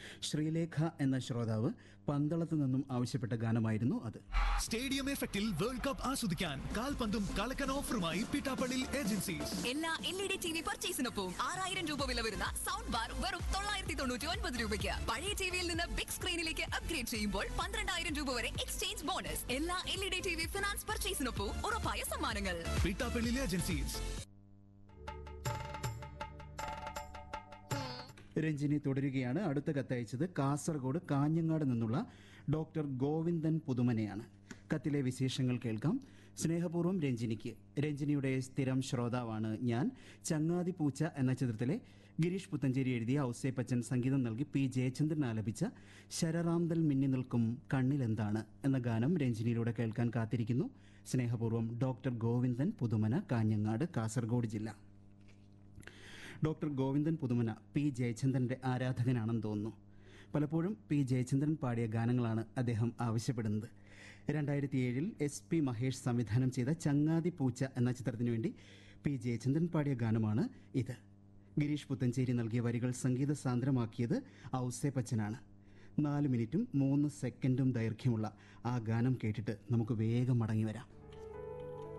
ശ്രീലേഖ എന്ന ശ്രോതാവ് പന്തളത്ത് നിന്നും ആവശ്യപ്പെട്ട ഗാനമായിരുന്നു അത് സ്റ്റേഡിയം എഫക്റ്റിൽ വേൾഡ് കപ്പ് ആസ്വദിക്കാൻ കാൽപന്തും കളക്കൻ ഓഫറുമായി പിട്ടാപ്പള്ളി ഏജൻസീസ് എല്ലാ L E D T V പർച്ചേസിനൊപ്പം ആറായിരം രൂപ വില വരുന്ന സൗണ്ട് ബാർ വെറും തൊള്ളായിരത്തി തൊണ്ണൂറ്റി ഒൻപത് രൂപയ്ക്ക് പഴയ ടിവിയിൽ നിന്ന് ബിഗ് സ്ക്രീനിലേക്ക് അപ്ഗ്രേഡ് ചെയ്യുമ്പോൾ പന്ത്രണ്ടായിരം രൂപ വരെ എക്സ്ചേഞ്ച് ബോണസ് എല്ലാ L E D T V finance പർച്ചേസിനൊപ്പം ഉറപ്പായ സമ്മാനങ്ങൾ പിട്ടാപ്പള്ളി ഏജൻസീസ് രഞ്ജിനി തുടരുകയാണ് അടുത്ത കത്തയച്ചത് കാസർഗോഡ് കാഞ്ഞങ്ങാട് നിന്നുള്ള ഡോക്ടർ ഗോവിന്ദൻ പുതുമനെയാണ് കത്തിലെ വിശേഷങ്ങൾ കേൾക്കാം സ്നേഹപൂർവ്വം രഞ്ജിനിക്ക് രഞ്ജിനിയുടെ സ്ഥിരം ശ്രോതാവാണ് ഞാൻ ചങ്ങാതി പൂച്ച എന്ന ചിത്രത്തിലെ ഗിരീഷ് പുത്തഞ്ചേരി എഴുതിയ ഔസേപ്പച്ചൻ സംഗീതം നൽകി പി ജയചന്ദ്രൻ ആലപിച്ച ശരറാന്തൽ മിന്നി നിൽക്കും കണ്ണിലെന്താണ് എന്ന ഗാനം രഞ്ജിനിയിലൂടെ കേൾക്കാൻ കാത്തിരിക്കുന്നു സ്നേഹപൂർവ്വം ഡോക്ടർ ഗോവിന്ദൻ പുതുമന കാഞ്ഞങ്ങാട് കാസർഗോഡ് ജില്ല ഡോക്ടർ ഗോവിന്ദൻ പുതുമന പി ജയചന്ദ്രന്റെ ആരാധകനാണെന്ന് തോന്നുന്നു പലപ്പോഴും പി ജയചന്ദ്രൻ പാടിയ ഗാനങ്ങളാണ് അദ്ദേഹം ആവശ്യപ്പെടുന്നത് രണ്ടായിരത്തി ഏഴിൽ എസ് പി മഹേഷ് സംവിധാനം ചെയ്ത ചങ്ങാതി പൂച്ച എന്ന ചിത്രത്തിനു വേണ്ടി പി ജയചന്ദ്രൻ പാടിയ ഗാനമാണ് ഇത് ഗിരീഷ് പുത്തഞ്ചേരി നൽകിയ വരികൾ സംഗീത സാന്ദ്രമാക്കിയത് ഔസേപ്പച്ചനാണ് നാല് മിനിറ്റും മൂന്ന് സെക്കൻഡും ദൈർഘ്യമുള്ള ആ ഗാനം കേട്ടിട്ട് നമുക്ക് വേഗം മടങ്ങി വരാം